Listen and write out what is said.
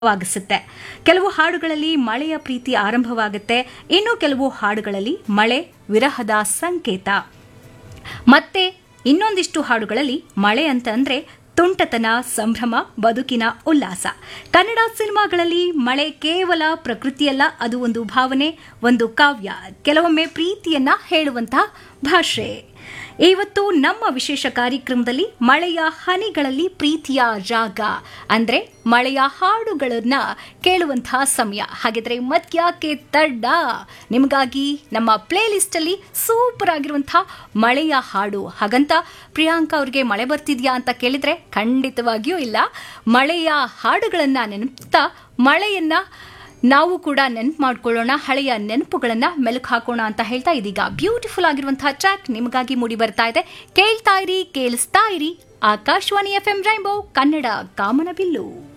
ವಾಗಿಸುತ್ತೆ ಕೆಲವು ಹಾಡುಗಳಲ್ಲಿ ಮಳೆಯ ಪ್ರೀತಿ ಆರಂಭವಾಗುತ್ತೆ ಇನ್ನು ಕೆಲವು ಹಾಡುಗಳಲ್ಲಿ ಮಳೆ ವಿರಹದ ಸಂಕೇತ ಮತ್ತೆ ಇನ್ನೊಂದಿಷ್ಟು ಹಾಡುಗಳಲ್ಲಿ ಮಳೆ ಅಂತ ಅಂದ್ರೆ ತುಂಟತನ ಸಂಭ್ರಮ ಬದುಕಿನ ಉಲ್ಲಾಸ ಕನ್ನಡ ಸಿನಿಮಾಗಳಲ್ಲಿ ಮಳೆ ಕೇವಲ ಪ್ರಕೃತಿಯಲ್ಲ ಅದು ಒಂದು ಭಾವನೆ ಒಂದು ಕಾವ್ಯ ಕೆಲವೊಮ್ಮೆ ಪ್ರೀತಿಯನ್ನ ಹೇಳುವಂತಹ ಭಾಷೆ ಇವತ್ತು ನಮ್ಮ ವಿಶೇಷ ಕಾರ್ಯಕ್ರಮದಲ್ಲಿ ಮಳೆಯ ಹನಿಗಳಲ್ಲಿ ಪ್ರೀತಿಯ ರಾಗ ಅಂದ್ರೆ ಮಳೆಯ ಹಾಡುಗಳನ್ನ ಕೇಳುವಂತಹ ಸಮಯ ಹಾಗಿದ್ರೆ ಮತ್ಯಾಕೆ ತಡ್ಡ ನಿಮಗಾಗಿ ನಮ್ಮ ಪ್ಲೇ ಲಿಸ್ಟ್ ಅಲ್ಲಿ ಸೂಪರ್ ಆಗಿರುವಂತಹ ಮಳೆಯ ಹಾಡು ಹಾಗಂತ ಪ್ರಿಯಾಂಕಾ ಅವ್ರಿಗೆ ಮಳೆ ಬರ್ತಿದ್ಯಾ ಅಂತ ಕೇಳಿದ್ರೆ ಖಂಡಿತವಾಗಿಯೂ ಇಲ್ಲ ಮಳೆಯ ಹಾಡುಗಳನ್ನ ನೆನಪುತ್ತಾ ಮಳೆಯನ್ನ ನಾವು ಕೂಡ ನೆನಪು ಮಾಡ್ಕೊಳ್ಳೋಣ ಹಳೆಯ ನೆನಪುಗಳನ್ನ ಮೆಲುಕು ಹಾಕೋಣ ಅಂತ ಹೇಳ್ತಾ ಇದೀಗ ಬ್ಯೂಟಿಫುಲ್ ಆಗಿರುವಂತಹ ಟ್ರ್ಯಾಕ್ ನಿಮಗಾಗಿ ಮೂಡಿ ಬರ್ತಾ ಇದೆ ಕೇಳ್ತಾ ಇರಿ ಕೇಳಿಸ್ತಾ ಇರಿ Akashvani F M rainbow Kannada ಕಾಮನಬಿಲ್ಲು